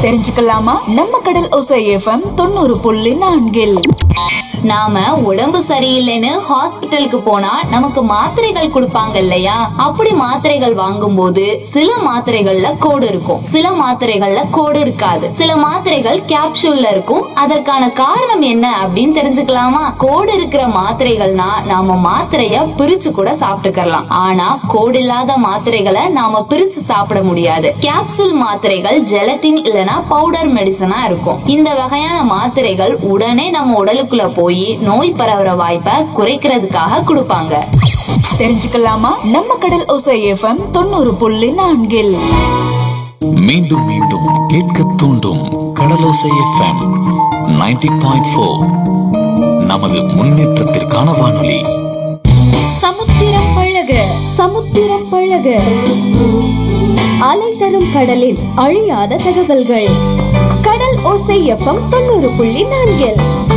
தெரிஞ்சுக்கலாமா நம்ம கடல் ஒசை எஃப்எம் தொண்ணூறு புள்ளி நான்கில் நாம உடம்பு சரியில்லைன்னு ஹாஸ்பிட்டலுக்கு போனா நமக்கு மாத்திரைகள் கொடுப்பாங்க இல்லையா அப்படி மாத்திரைகள் வாங்கும்போது சில மாத்திரைகள்ல கோடு இருக்கும் சில மாத்திரைகள்ல கோடு இருக்காது சில மாத்திரைகள் கேப்சூல்ல இருக்கும் அதற்கான காரணம் என்ன அப்படின்னு தெரிஞ்சுக்கலாமா கோடு இருக்கிற மாத்திரைகள்னா நாம மாத்திரைய பிரிச்சு கூட சாப்பிட்டுக்கலாம் ஆனா கோடு இல்லாத மாத்திரைகளை நாம பிரிச்சு சாப்பிட முடியாது கேப்சூல் மாத்திரைகள் ஜெலட்டின் இல்லனா பவுடர் மெடிசனா இருக்கும் இந்த வகையான மாத்திரைகள் உடனே நம்ம உடலுக்குள்ள போய் நோய் பரவுற வாய்ப்பை குறைக்கிறதுக்காக கொடுப்பாங்க தெரிஞ்சுக்கலாமா நம்ம கடல் ஒசை எஃப்எம் தொண்ணூறு புள்ளி நான்கில் மீண்டும் மீண்டும் கேட்க தூண்டும் கடலோசை எஃப்எம் 90.4 பாயிண்ட் ஃபோர் நமது முன்னேற்றத்திற்கான வானொலி சமுத்திரம் பழக சமுத்திரம் பழக அலை தரும் கடலில் அழியாத தகவல்கள் கடல் ஓசை எஃப்எம் தொண்ணூறு புள்ளி நான்கில்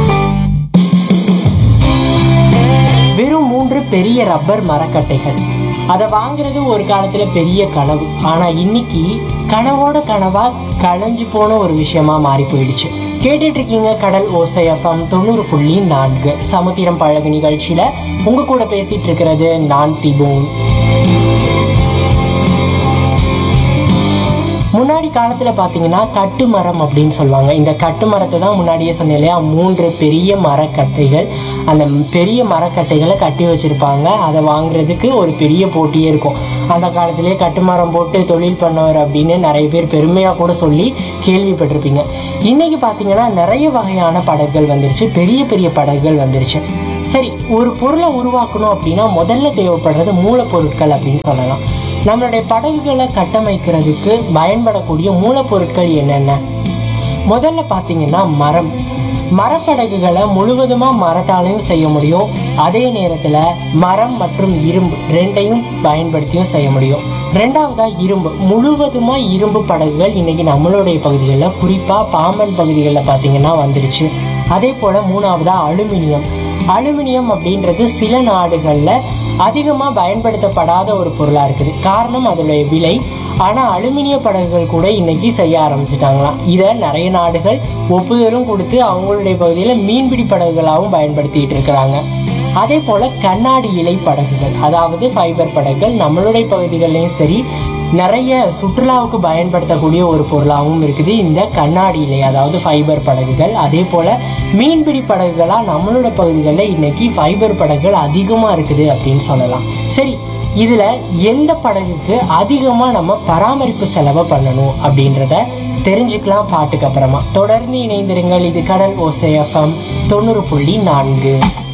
வெறும் மூன்று பெரிய ரப்பர் மரக்கட்டைகள் அதை வாங்குறது ஒரு காலத்துல பெரிய கனவு ஆனா இன்னைக்கு கனவோட கனவா களைஞ்சு போன ஒரு விஷயமா மாறி போயிடுச்சு கேட்டுட்டு இருக்கீங்க கடல் ஓசை எஃப்எம் தொண்ணூறு புள்ளி நான்கு சமுத்திரம் பழகு நிகழ்ச்சியில உங்க கூட பேசிட்டு இருக்கிறது நான் திபோன் முன்னாடி காலத்துல பாத்தீங்கன்னா கட்டு மரம் அப்படின்னு சொல்லுவாங்க இந்த கட்டு மரத்தை தான் முன்னாடியே சொன்னேன் இல்லையா மூன்று பெரிய மரக்கட்டைகள் அந்த பெரிய மரக்கட்டைகளை கட்டி வச்சிருப்பாங்க அதை வாங்குறதுக்கு ஒரு பெரிய போட்டியே இருக்கும் அந்த காலத்திலேயே கட்டுமரம் போட்டு தொழில் பண்ணவர் அப்படின்னு நிறைய பேர் பெருமையா கூட சொல்லி கேள்விப்பட்டிருப்பீங்க இன்னைக்கு பாத்தீங்கன்னா நிறைய வகையான படகுகள் வந்துருச்சு பெரிய பெரிய படகுகள் வந்துருச்சு சரி ஒரு பொருளை உருவாக்கணும் அப்படின்னா முதல்ல தேவைப்படுறது மூலப்பொருட்கள் அப்படின்னு சொல்லலாம் நம்மளுடைய படகுகளை கட்டமைக்கிறதுக்கு பயன்படக்கூடிய மூலப்பொருட்கள் என்னென்ன முதல்ல பார்த்தீங்கன்னா மரம் மரப்படகுகளை முழுவதுமாக மரத்தாலையும் செய்ய முடியும் அதே நேரத்தில் மரம் மற்றும் இரும்பு ரெண்டையும் பயன்படுத்தியும் செய்ய முடியும் ரெண்டாவதா இரும்பு முழுவதுமா இரும்பு படகுகள் இன்னைக்கு நம்மளுடைய பகுதிகளில் குறிப்பாக பாம்பன் பகுதிகளில் பார்த்தீங்கன்னா வந்துருச்சு அதே போல் மூணாவதா அலுமினியம் அலுமினியம் அப்படின்றது சில நாடுகளில் அதிகமாக பயன்படுத்தப்படாத ஒரு பொருளாக இருக்குது காரணம் அதோடைய விலை ஆனால் அலுமினிய படகுகள் கூட இன்னைக்கு செய்ய ஆரம்பிச்சிட்டாங்களாம் இதை நிறைய நாடுகள் ஒப்புதலும் கொடுத்து அவங்களுடைய பகுதியில் மீன்பிடி படகுகளாகவும் பயன்படுத்திட்டு இருக்கிறாங்க அதே போல் கண்ணாடி இலை படகுகள் அதாவது ஃபைபர் படகுகள் நம்மளுடைய பகுதிகளிலையும் சரி நிறைய சுற்றுலாவுக்கு பயன்படுத்தக்கூடிய ஒரு பொருளாகவும் இருக்குது இந்த கண்ணாடி இலை அதாவது ஃபைபர் படகுகள் அதே போல் மீன்பிடி படகுகளாக நம்மளோட பகுதிகளில் இன்னைக்கு ஃபைபர் படகுகள் அதிகமாக இருக்குது அப்படின்னு சொல்லலாம் சரி இதில் எந்த படகுக்கு அதிகமாக நம்ம பராமரிப்பு செலவை பண்ணணும் அப்படின்றத தெரிஞ்சுக்கலாம் பாட்டுக்கு அப்புறமா தொடர்ந்து இணைந்திருங்கள் இது கடல் ஓசை எஃப்எம் தொண்ணூறு புள்ளி நான்கு